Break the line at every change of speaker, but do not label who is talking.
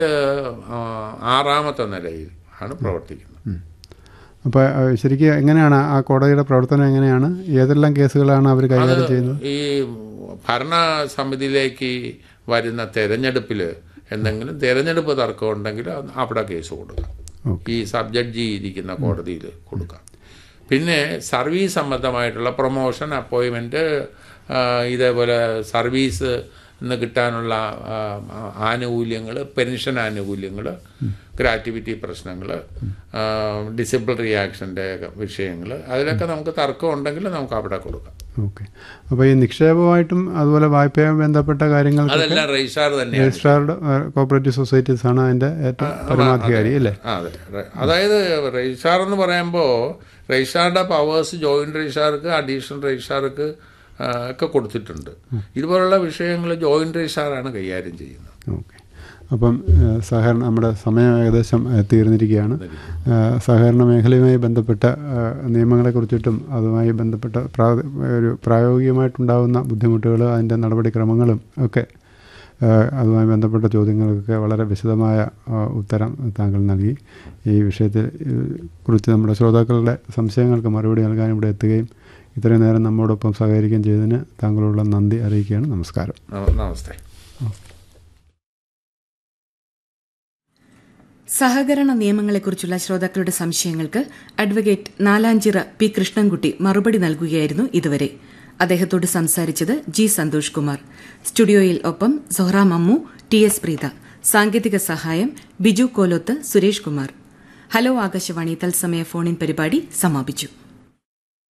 ആ, ആറാമത്തെ നിലയിൽ ആണ് പ്രവർത്തിക്കുന്നത്
അപ്പോൾ ശരിക്കും എങ്ങനെയാണ് ആ കോടതിയുടെ പ്രവർത്തനം എങ്ങനെയാണ് ഏതെല്ലാം കേസുകളാണ് അവർ കൈകാര്യം ചെയ്യുന്നത്
ഈ ഭരണ സമിതിയിലേക്ക് വരുന്ന തെരഞ്ഞെടുപ്പിൽ എന്തെങ്കിലും തെരഞ്ഞെടുപ്പ് തർക്കം ഉണ്ടെങ്കിൽ അത് അവിടെ കേസ് കൊടുക്കാം ഈ സബ് ജഡ്ജി ഇരിക്കുന്ന കോടതിയിൽ കൊടുക്കാം പിന്നെ സർവീസ് സംബന്ധമായിട്ടുള്ള പ്രൊമോഷൻ അപ്പോയിൻമെൻറ്റ് ഇതേപോലെ സർവീസ് നിന്ന് കിട്ടാനുള്ള ആനുകൂല്യങ്ങൾ പെൻഷൻ ആനുകൂല്യങ്ങൾ ഗ്രാറ്റുവിറ്റി പ്രശ്നങ്ങൾ ഡിസിപ്ലിനറി ആക്ഷൻ്റെ വിഷയങ്ങൾ അതിലൊക്കെ നമുക്ക് തർക്കം ഉണ്ടെങ്കിൽ നമുക്ക് അവിടെ കൊടുക്കാം
ഓക്കെ അപ്പോൾ ഈ നിക്ഷേപമായിട്ടും അതുപോലെ വായ്പയുമായി ബന്ധപ്പെട്ട കാര്യങ്ങൾക്ക്
അതെല്ലാം രജിസ്ട്രാർ തന്നെയാണ്
രജിസ്ട്രാർഡ് കോപ്പറേറ്റീവ് സൊസൈറ്റീസ് ആണ് അതിൻ്റെ ഏറ്റവും പരമാധികാരി അല്ലേ
ആ, അതെ റെ- അതായത് രജിസ്ട്രാർ എന്ന് പറയുമ്പോൾ രജിസ്ട്രാറുടെ പവേഴ്സ് ജോയിന്റ് രജിസ്ട്രാർക്ക് അഡീഷണൽ രജിസ്ട്രാർക്ക് ആ, ഒക്കെ കൊടുത്തിട്ടുണ്ട് ഇതുപോലുള്ള വിഷയങ്ങൾ ജോയിന്റ് രജിസ്ട്രാറാണ് കൈകാര്യം ചെയ്യുന്നത്
ഓക്കെ അപ്പം ഏഹ്, സഹകരണ നമ്മുടെ സമയം ഏകദേശം ഏഹ്, തീർന്നിരിക്കുകയാണ് ഏഹ്, സഹകരണ മേഖലയുമായി ബന്ധപ്പെട്ട ഏഹ്, നിയമങ്ങളെക്കുറിച്ചിട്ടും അതുമായി ബന്ധപ്പെട്ട പ്രാ ഒരു പ്രായോഗികമായിട്ടുണ്ടാകുന്ന ബുദ്ധിമുട്ടുകൾ അതിൻ്റെ നടപടിക്രമങ്ങളും ഒക്കെ ഏഹ്, അതുമായി ബന്ധപ്പെട്ട ചോദ്യങ്ങൾക്കൊക്കെ വളരെ വിശദമായ ഏഹ്, ഉത്തരം താങ്കൾ നൽകി ഈ വിഷയത്തെ ഏഹ്, കുറിച്ച് നമ്മുടെ ശ്രോതാക്കളുടെ സംശയങ്ങൾക്ക് മറുപടി നൽകാൻ ഇവിടെ എത്തുകയും ഇത്രയും നേരം നമ്മോടൊപ്പം സഹകരിക്കുകയും ചെയ്തതിന് താങ്കളുള്ള നന്ദി അറിയിക്കുകയാണ് നമസ്കാരം
നമ- നമസ്തേ
സഹകരണ നിയമങ്ങളെക്കുറിച്ചുള്ള ശ്രോതാക്കളുടെ സംശയങ്ങൾക്ക് അഡ്വക്കേറ്റ് നാലാഞ്ചിറ പി കൃഷ്ണൻകുട്ടി മറുപടി നൽകുകയായിരുന്നു ഇതുവരെ അദ്ദേഹത്തോട് സംസാരിച്ചത് ജി സന്തോഷ് കുമാർ സ്റ്റുഡിയോയിൽ ഒപ്പം സൊഹ്റ മമ്മു ടി എസ് പ്രീത സാങ്കേതിക സഹായം ബിജു കോലോത്ത് സുരേഷ് കുമാർ ഹലോ ആകാശവാണി തത്സമയ ഫോണിൻ പരിപാടി സമാപിച്ചു